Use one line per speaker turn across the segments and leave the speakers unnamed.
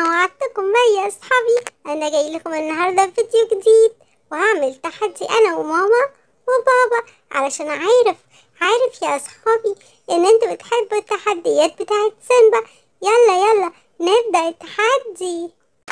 وعدتكم بقى يا اصحابي انا جاي لكم النهارده فيديو جديد وهعمل تحدي انا وماما وبابا علشان عارف عارف يا اصحابي ان انتوا بتحبوا التحديات بتاعت سيمبا يلا يلا نبدأ التحدي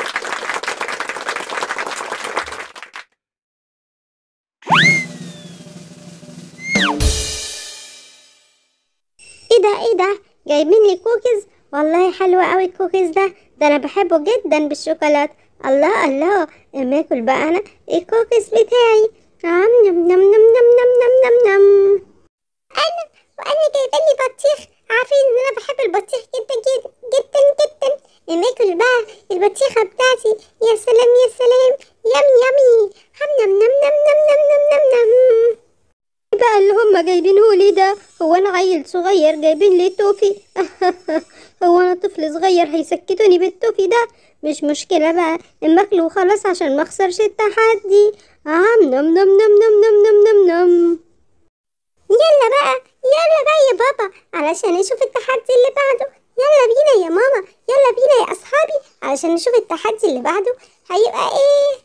ايه ده ايه ده جايبين لي كوكيز والله حلوة قوي الكوكيز ده ده انا بحبه جدا بالشوكولات الله الله اما اكل بقى انا الكوكيز بتاعي نم نم نم نم نم نم نم نم نم انا وانا جايبه لي بطيخ عارفين ان انا بحب البطيخ جدا جدا جدا جدا اما اكل بقى البطيخه بتاعتي يا سلام يا سلام يم يمي هم نم نم نم نم نم نم نم نم
إيه بقى اللي هم جايبينه لي ده هو انا عيل صغير جايبين لي توفي هو انا طفل صغير هيسكتوني بالتوفي ده مش مشكلة بقى اما اكله وخلاص عشان ما اخسرش التحدي آم نم نم نم نم نم نم نم نم
يلا بقى يلا بقى يا بابا علشان نشوف التحدي اللي بعده يلا بينا يا ماما يلا بينا يا اصحابي علشان نشوف التحدي اللي بعده هيبقى ايه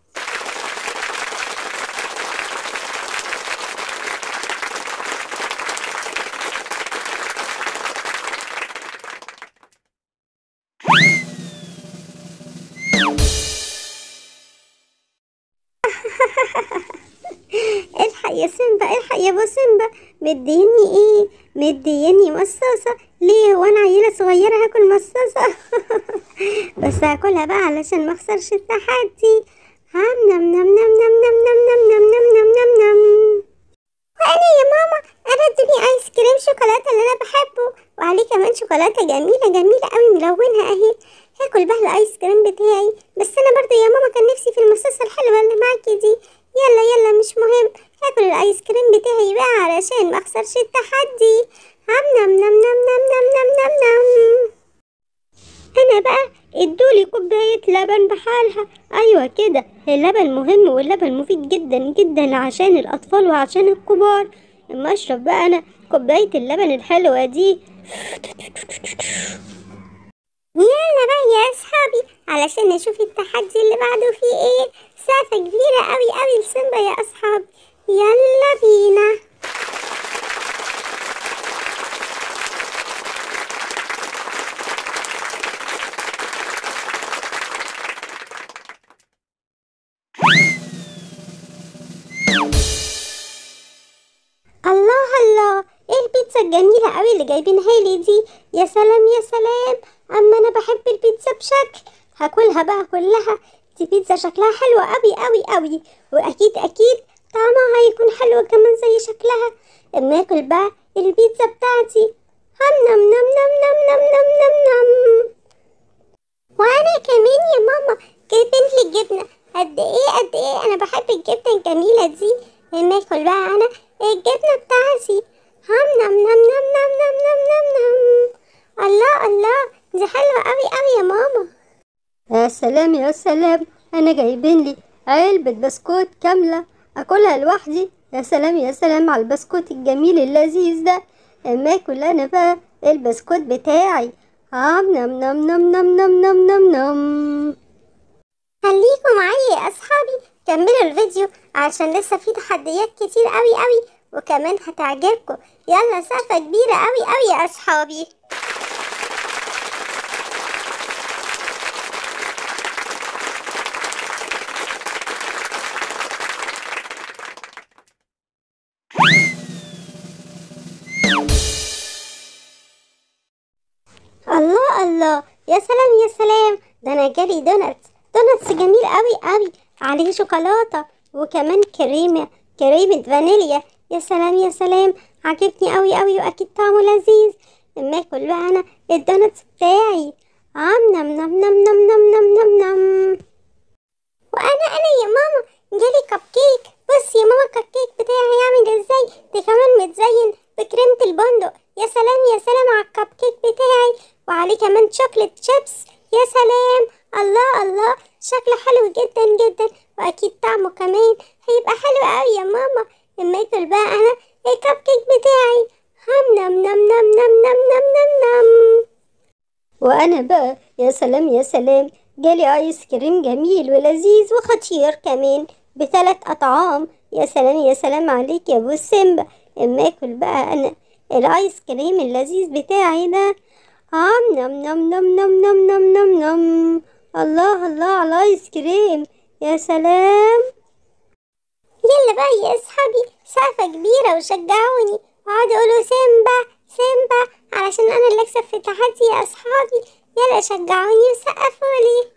الحق يا سيمبا الحق يا ابو سيمبا مديني ايه مديني مصاصة ليه وانا عيلة صغيرة هاكل مصاصة بس هاكلها بقى علشان ما اخسرش التحدي هم نم نم نم نم نم نم نم نم نم نم نم نم وانا يا ماما انا ادوني ايس كريم شوكولاتة اللي انا بحبه وعليه كمان شوكولاتة جميلة جميلة قوي ملونة اهي هاكل بقى الايس كريم بتاعي بس انا برضو يا ماما كان نفسي في المصاصة الحلوة اللي معاكي دي يلا يلا مش مهم هاكل الايس كريم بتاعي بقى علشان ما اخسرش التحدي هم نم نم نم نم نم نم نم نم
انا بقى ادولي كوباية لبن بحالها ايوه كده اللبن مهم واللبن مفيد جدا جدا عشان الاطفال وعشان الكبار اما اشرب بقى انا كوباية اللبن الحلوة دي
يلا بقى يا اصحابي علشان نشوف التحدي اللي بعده فيه ايه سقفة كبيرة قوي قوي لسيمبا يا اصحابي يلا بينا الله الله ايه البيتزا الجميلة قوي اللي جايبينها لي دي يا سلام يا سلام اما انا بحب البيتزا بشكل هاكلها بقى كلها دي بيتزا شكلها حلو قوي قوي قوي واكيد اكيد طعمها هيكون حلو كمان زي شكلها اما اكل بقى البيتزا بتاعتي هم نم نم نم نم نم نم نم نم وانا كمان يا ماما جايبين لي جبنة قد ايه قد ايه انا بحب الجبنة الجميلة دي اما اكل بقى انا الجبنة بتاعتي هم نم نم نم نم نم نم نم نم الله الله دي حلوة قوي قوي يا ماما
يا سلام يا سلام انا جايبين لي علبة بسكوت كاملة اكلها لوحدي يا سلام يا سلام على البسكوت الجميل اللذيذ ده اما اكل انا بقى البسكوت بتاعي آم نم نم نم نم نم نم نم نم
خليكم معايا يا اصحابي كملوا الفيديو عشان لسه في تحديات كتير قوي قوي وكمان هتعجبكم يلا سقفة كبيرة قوي قوي يا اصحابي الله الله يا سلام يا سلام ده انا جالي دونات دوناتس جميل قوي قوي عليه شوكولاته وكمان كريمه كريمه فانيليا يا سلام يا سلام عجبني قوي قوي واكيد طعمه لذيذ اما اكل بقى انا الدوناتس بتاعي عم نم نم نم نم نم نم نم نم وانا انا يا ماما جالي كب كيك بص يا ماما الكب كيك بتاعي عامل ازاي ده كمان متزين بكريمه البندق يا سلام يا سلام على الكب كيك بتاعي وعليه كمان شوكليت شيبس يا سلام الله الله شكله حلو جدا جدا واكيد طعمه كمان هيبقى حلو قوي يا ماما لما اكل بقى انا الكب كيك بتاعي هم نم نم نم نم نم نم نم نم
وأنا بقى يا سلام يا سلام جالي آيس كريم جميل ولذيذ وخطير كمان بثلاث أطعام يا سلام يا سلام عليك يا أبو سيمبا اما اكل بقى أنا الآيس كريم اللذيذ بتاعي ده عم نم نم نم نم نم نم نم نم الله الله على الآيس كريم يا سلام
يلا بقى يا اصحابي سقفة كبيرة وشجعوني وقعدوا يقولوا سيمبا سيمبا علشان انا اللي اكسب في التحدي يا اصحابي يلا شجعوني وسقفوا لي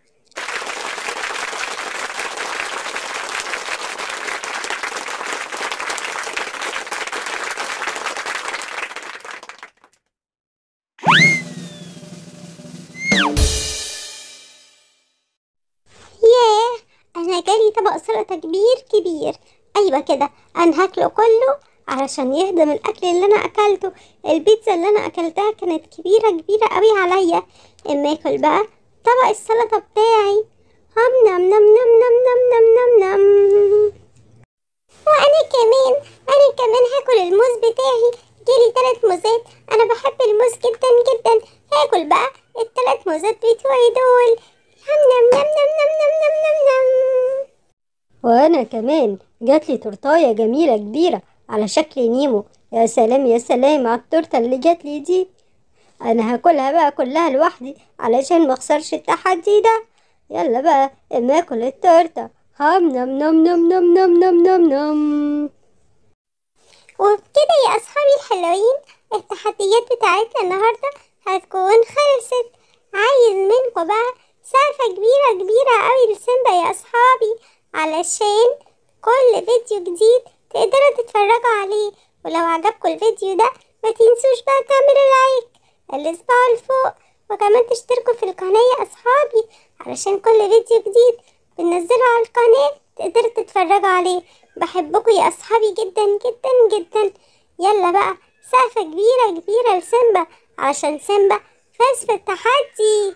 ياه انا جالي طبق سلطة كبير كبير ايوه كده انا هاكله كله علشان يهضم الاكل اللي انا اكلته البيتزا اللي انا اكلتها كانت كبيرة كبيرة قوي عليا اما اكل بقى طبق السلطة بتاعي هم نم نم نم نم نم نم نم نم وانا كمان انا كمان هاكل الموز بتاعي جالي تلات موزات انا بحب الموز جدا جدا هاكل بقى التلات موزات بتوعي دول هم نم نم نم نم نم نم نم نم
وأنا كمان جاتلي تورتاية جميلة كبيرة على شكل نيمو يا سلام يا سلام على التورتة اللي جاتلي دي أنا هاكلها بقى كلها لوحدي علشان مخسرش التحدي ده يلا بقى اما اكل التورتة هم نم نم نم نم نم نم نم نم
وبكده يا أصحابي الحلوين التحديات بتاعتنا النهاردة هتكون خلصت عايز منكم بقى سقفة كبيرة كبيرة قوي لسيمبا يا أصحابي علشان كل فيديو جديد تقدروا تتفرجوا عليه ولو عجبكم الفيديو ده ما تنسوش بقى تعملوا لايك الإصبع لفوق وكمان تشتركوا في القناة يا أصحابي علشان كل فيديو جديد بننزله على القناة تقدروا تتفرجوا عليه بحبكم يا أصحابي جدا جدا جدا يلا بقى سقفة كبيرة كبيرة لسيمبا عشان سيمبا فاز في التحدي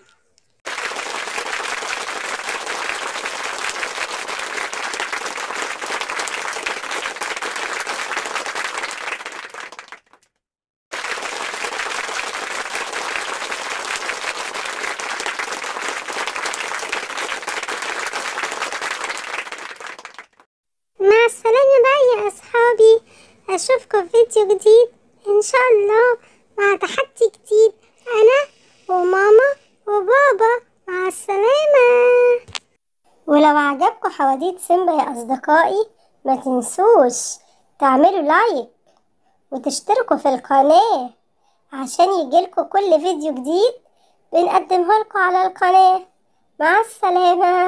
مع السلامة بقى يا أصحابي أشوفكم في فيديو جديد إن شاء الله مع تحدي جديد أنا وماما وبابا مع السلامة ولو عجبكم حواديت سيمبا يا أصدقائي ما تنسوش تعملوا لايك وتشتركوا في القناة عشان يجيلكوا كل فيديو جديد بنقدمه لكم على القناة مع السلامة